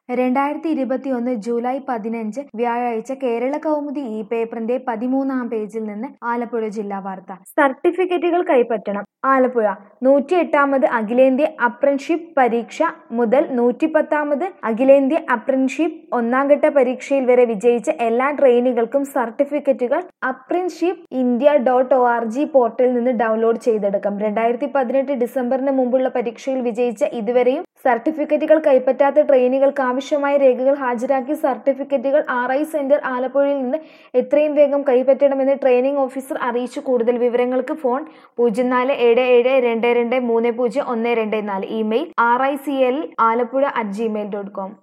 രണ്ടായിരത്തി ഇരുപത്തിയൊന്ന് ജൂലൈ പതിനഞ്ച് വ്യാഴാഴ്ച കേരള കൗമുദി ഈ പേപ്പറിന്റെ പതിമൂന്നാം പേജിൽ നിന്ന് ആലപ്പുഴ ജില്ലാ വാർത്ത സർട്ടിഫിക്കറ്റുകൾ കൈപ്പറ്റണം ആലപ്പുഴ നൂറ്റി എട്ടാമത് അഖിലേന്ത്യാ അപ്രന്റീഷിപ്പ് പരീക്ഷ മുതൽ നൂറ്റിപ്പത്താമത് അഖിലേന്ത്യാ അപ്രന്റീഷിപ്പ് ഒന്നാംഘട്ട പരീക്ഷയിൽ വരെ വിജയിച്ച എല്ലാ ട്രെയിനികൾക്കും സർട്ടിഫിക്കറ്റുകൾ apprenticeship India dot O R G പോർട്ടലിൽ നിന്ന് ഡൗൺലോഡ് ചെയ്തെടുക്കാം രണ്ടായിരത്തി പതിനെട്ട് ഡിസംബറിന് മുമ്പുള്ള പരീക്ഷയിൽ വിജയിച്ച ഇതുവരെയും സർട്ടിഫിക്കറ്റുകൾ കൈപ്പറ്റാത്ത ട്രെയിനികൾക്ക് ആവശ്യമായ രേഖകൾ ഹാജരാക്കി സർട്ടിഫിക്കറ്റുകൾ ആർ ഐ സെന്റർ ആലപ്പുഴയിൽ നിന്ന് എത്രയും വേഗം കൈപ്പറ്റണമെന്ന് ട്രെയിനിംഗ് ഓഫീസർ അറിയിച്ചു കൂടുതൽ വിവരങ്ങൾക്ക് ഫോൺ പൂജ്യം നാല് ഏഴ് ഏഴ് രണ്ട് രണ്ട് മൂന്ന് പൂജ്യം ഒന്ന് രണ്ട് നാല് email R I C L Alappuzha at Gmail dot com